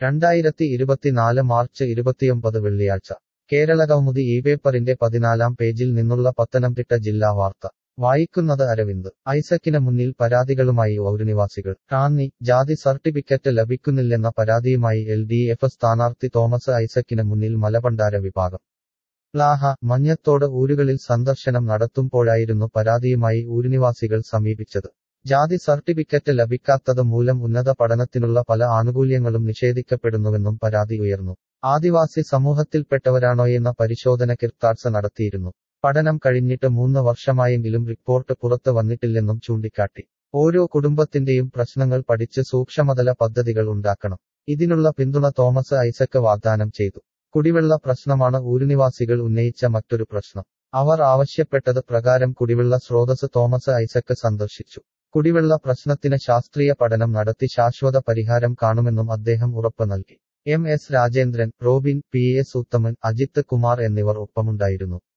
രണ്ടായിരത്തി ഇരുപത്തിനാല് മാർച്ച് ഇരുപത്തിയൊമ്പത് വെള്ളിയാഴ്ച കേരളകൗമുദി ഈ പേപ്പറിന്റെ പതിനാലാം പേജിൽ നിന്നുള്ള പത്തനംതിട്ട ജില്ലാ വാർത്ത വായിക്കുന്നത് അരവിന്ദ് ഐസക്കിന് മുന്നിൽ പരാതികളുമായി ഔരനിവാസികൾ റാന്നി ജാതി സർട്ടിഫിക്കറ്റ് ലഭിക്കുന്നില്ലെന്ന പരാതിയുമായി എൽ ഡി എഫ് സ്ഥാനാർത്ഥി തോമസ് ഐസക്കിന് മുന്നിൽ മലബണ്ടാര വിഭാഗം ലാഹ മഞ്ഞത്തോട് ഊരുകളിൽ സന്ദർശനം നടത്തുമ്പോഴായിരുന്നു പരാതിയുമായി ഊരുനിവാസികൾ സമീപിച്ചത് ജാതി സർട്ടിഫിക്കറ്റ് ലഭിക്കാത്തത് മൂലം ഉന്നത പഠനത്തിനുള്ള പല ആനുകൂല്യങ്ങളും നിഷേധിക്കപ്പെടുന്നുവെന്നും പരാതി ഉയർന്നു ആദിവാസി സമൂഹത്തിൽപ്പെട്ടവരാണോയെന്ന പരിശോധന കിർത്താഡ്സ നടത്തിയിരുന്നു പഠനം കഴിഞ്ഞിട്ട് മൂന്ന് വർഷമായെങ്കിലും റിപ്പോർട്ട് പുറത്ത് വന്നിട്ടില്ലെന്നും ചൂണ്ടിക്കാട്ടി ഓരോ കുടുംബത്തിന്റെയും പ്രശ്നങ്ങൾ പഠിച്ച് സൂക്ഷ്മതല പദ്ധതികൾ ഉണ്ടാക്കണം ഇതിനുള്ള പിന്തുണ തോമസ് ഐസക്ക് വാഗ്ദാനം ചെയ്തു കുടിവെള്ള പ്രശ്നമാണ് ഊരുനിവാസികൾ ഉന്നയിച്ച മറ്റൊരു പ്രശ്നം അവർ ആവശ്യപ്പെട്ടത് പ്രകാരം കുടിവെള്ള സ്രോതസ് തോമസ് ഐസക്ക് സന്ദർശിച്ചു കുടിവെള്ള പ്രശ്നത്തിന് ശാസ്ത്രീയ പഠനം നടത്തി ശാശ്വത പരിഹാരം കാണുമെന്നും അദ്ദേഹം ഉറപ്പ് നൽകി M S Rajendran Robin P S Uthaman Ajith Kumar എന്നിവർ ഒപ്പമുണ്ടായിരുന്നു